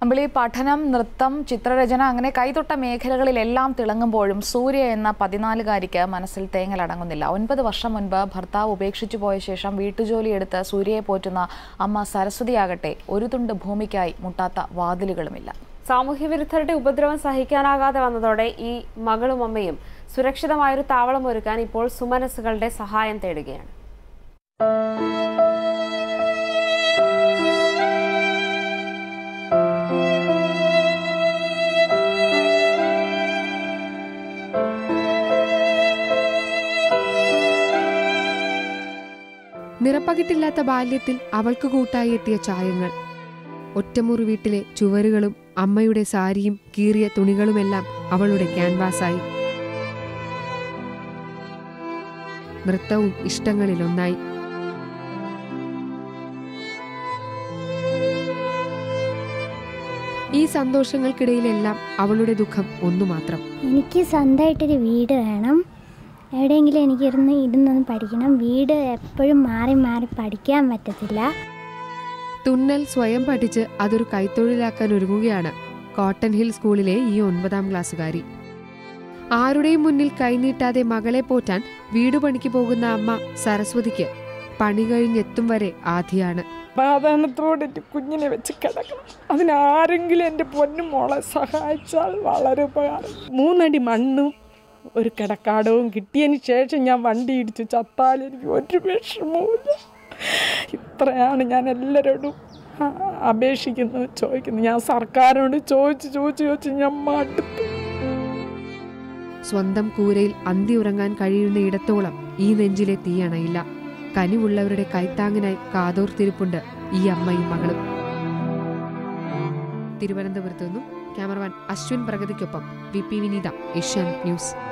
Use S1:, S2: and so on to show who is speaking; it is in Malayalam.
S1: അമ്പിളി പഠനം നൃത്തം ചിത്രരചന അങ്ങനെ കൈതൊട്ട മേഖലകളിലെല്ലാം തിളങ്ങുമ്പോഴും സൂര്യ എന്ന പതിനാലുകാരിക്ക് മനസ്സിൽ തേങ്ങലടങ്ങുന്നില്ല ഒൻപത് വർഷം മുൻപ് ഭർത്താവ് ഉപേക്ഷിച്ചു പോയ ശേഷം വീട്ടുജോലിയെടുത്ത് സൂര്യയെ പോറ്റുന്ന അമ്മ സരസ്വതിയാകട്ടെ ഒരു തുണ്ട് ഭൂമിക്കായി മുട്ടാത്ത വാതിലുകളുമില്ല
S2: സാമൂഹ്യ വിരുദ്ധരുടെ ഉപദ്രവം സഹിക്കാനാകാതെ വന്നതോടെ ഈ മകളും അമ്മയും സുരക്ഷിതമായൊരു താവളം ഒരുക്കാൻ ഇപ്പോൾ സുമനസ്സുകളുടെ സഹായം തേടുകയാണ്
S3: നിറപ്പകിട്ടില്ലാത്ത ബാല്യത്തിൽ അവൾക്ക് കൂട്ടായി എത്തിയ ചായങ്ങൾ ഒറ്റമുറി വീട്ടിലെ ചുവരുകളും അമ്മയുടെ സാരിയും കീറിയ തുണികളുമെല്ലാം അവളുടെ ക്യാൻവാസായി നൃത്തവും ഇഷ്ടങ്ങളിലൊന്നായി ഈ സന്തോഷങ്ങൾക്കിടയിലെല്ലാം അവളുടെ ദുഃഖം ഒന്നു മാത്രം
S4: എനിക്ക് സ്വന്തമായിട്ടൊരു വീട് വേണം എവിടെയെങ്കിലും എനിക്കിരുന്ന് ഇരുന്നൊന്ന് പഠിക്കണം വീട് എപ്പോഴും മാറി മാറി പഠിക്കാൻ പറ്റത്തില്ല
S3: തുന്നൽ സ്വയം പഠിച്ച് അതൊരു കൈത്തൊഴിലാക്കാൻ ഒരുങ്ങുകയാണ് കോട്ടൺ ഹിൽ സ്കൂളിലെ ഈ ഒൻപതാം ക്ലാസ്സുകാരി ആരുടെയും മുന്നിൽ കൈനീട്ടാതെ മകളെ പോറ്റാൻ വീടുപണിക്ക് പോകുന്ന അമ്മ സരസ്വതിക്ക് പണി കഴിഞ്ഞെത്തും വരെ ആധിയാണ്
S5: സമാധാനത്തോടെ എൻ്റെ കുഞ്ഞിനെ വെച്ച് കിടക്കണം അതിനാരെങ്കിലും എൻ്റെ പൊന്നു മോളെ സഹായിച്ചാൽ വളരെ ഉപകാരം മൂന്നടി മണ്ണും ഒരു കിടക്കാടവും കിട്ടിയതിന് ശേഷം ഞാൻ വണ്ടി ഇടിച്ച് ചത്താൽ എനിക്ക് ഒരു വിഷമവുമില്ല ഇത്രയാണ് ഞാൻ എല്ലാവരോടും ആ- അപേക്ഷിക്കുന്നത് ചോദിക്കുന്നത് ഞാൻ സർക്കാരിനോട് ചോദിച്ച് ചോദിച്ച് ചോദിച്ച് ഞാൻ മടുത്തു
S3: സ്വന്തം കൂരയിൽ അന്തി ഉറങ്ങാൻ കഴിയുന്ന ഇടത്തോളം ഈ നെഞ്ചിലെ തീയണയില്ല കനിവുള്ളവരുടെ കൈത്താങ്ങിനായി കാതോർത്തിരിപ്പുണ്ട് ഈ അമ്മയും മകളും തിരുവനന്തപുരത്തു നിന്നും ക്യാമറമാൻ അശ്വിൻ പ്രഗതിക്കൊപ്പം V P Vineetha Asianet news